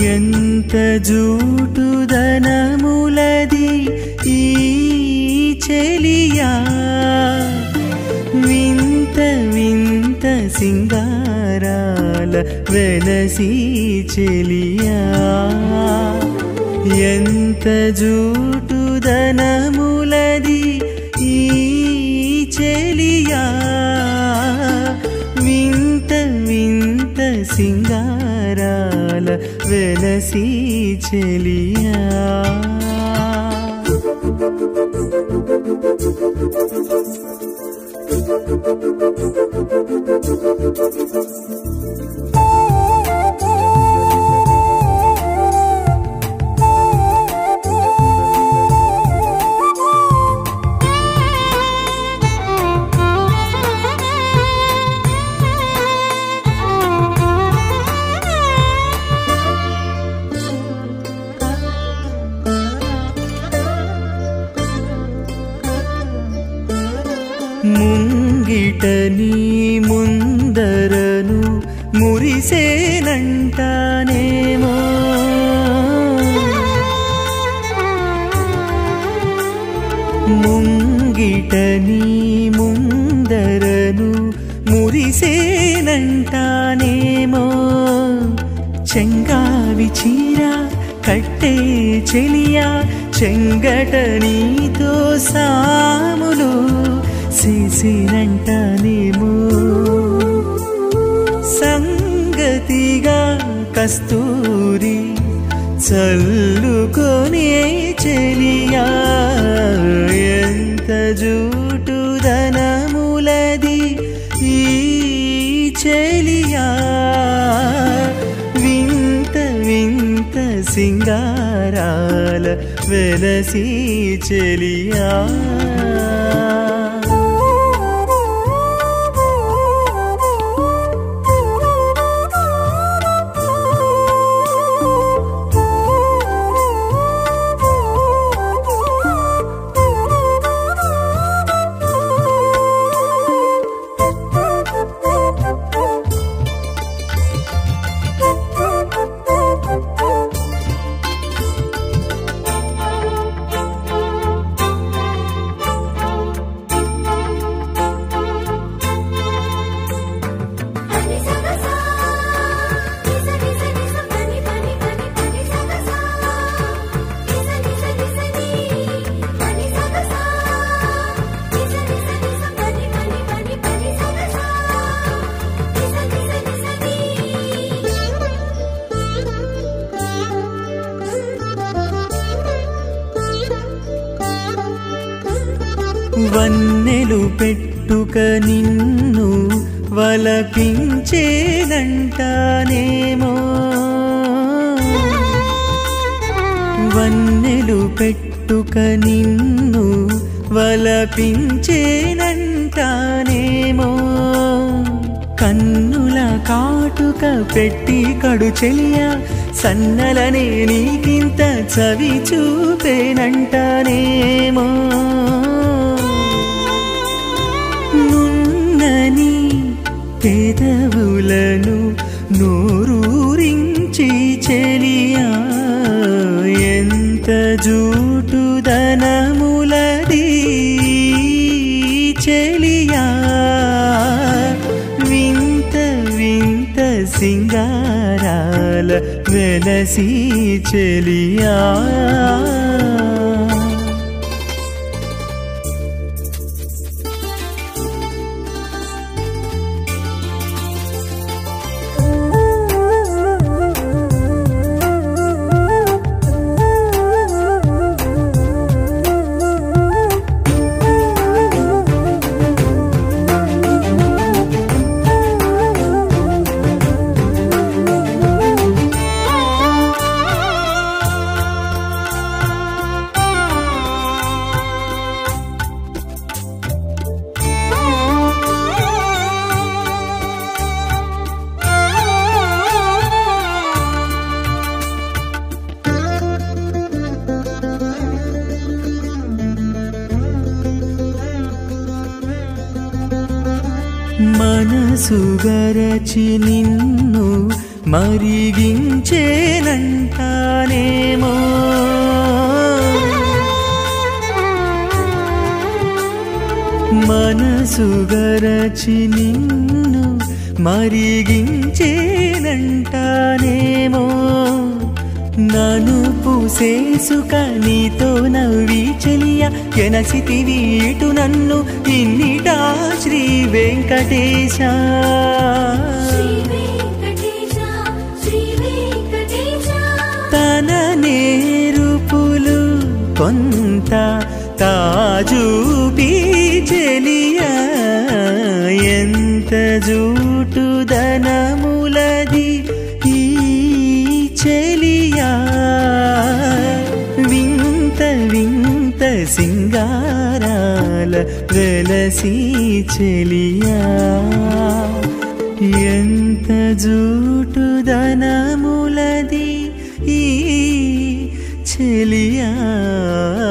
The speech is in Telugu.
ఎంత జూటుదనములది ఈ చెలియా వింత వింత సింగారాల వెలసి చెలియా ఎంత జూటుదనములది ఈ చెలియా వింత వింత సింగారాల వెలసి చెలియా ముంగిట నీ ముందరను మురిసేనంటానేమో ముంగిట నీ ముందరను మురిసేనంటానేమో చెంగావి చీర కట్టే చెలియా చెంగట నీతో సాములు చేసినంటానేమో సంగతిగా కస్తూరి చల్లుకొని చెలియా ఎంత జూటుదనములది ఈ చెలియా వింత వింత సింగారాల వెలసి చెలియా పని సగసా నిస నిస నిస పని పని పని పని సగసా నిస నిస నిస ని పని సగసా నిస నిస నిస పని పని పని పని సగసా నిస నిస నిస వన్నెలు పెట్టుక నిన్ను వలపించేనంటానేమో వన్నెలు పెట్టుక నిన్ను వలపించేనంటానేమో కన్నుల కాటుక పెట్టి కడు చెలియా సన్నలనే నీకింత చవి చూపేనంటానేమో నున్నని పెదవులను నోరూరించి చెలియా ఎంత జూటుదనములది చెలియా వింత వింత సింగారాల వెలసి చెలియా మనసు గరచి నిన్ను మరిగించేనంటానేమో మనసుగరచి నిన్ను మరిగించేనంటానేమో నన్ను పూసేసుక నీతో నవ్వి చెలియ ఎనసితి వీటు నన్ను ఇన్నిటా శ్రీ వెంకటేశ శ్రీ వెంకటేశ శ్రీ వెంకటేశ తన నేరుపులు కొంత తాజూపి చెలియ ఎంత జూటుదనములది ఈ చెలియా వింత వింత సింగారాల వెలసి చెలియా ఎంత జూటుదనములది ఈ చెలియా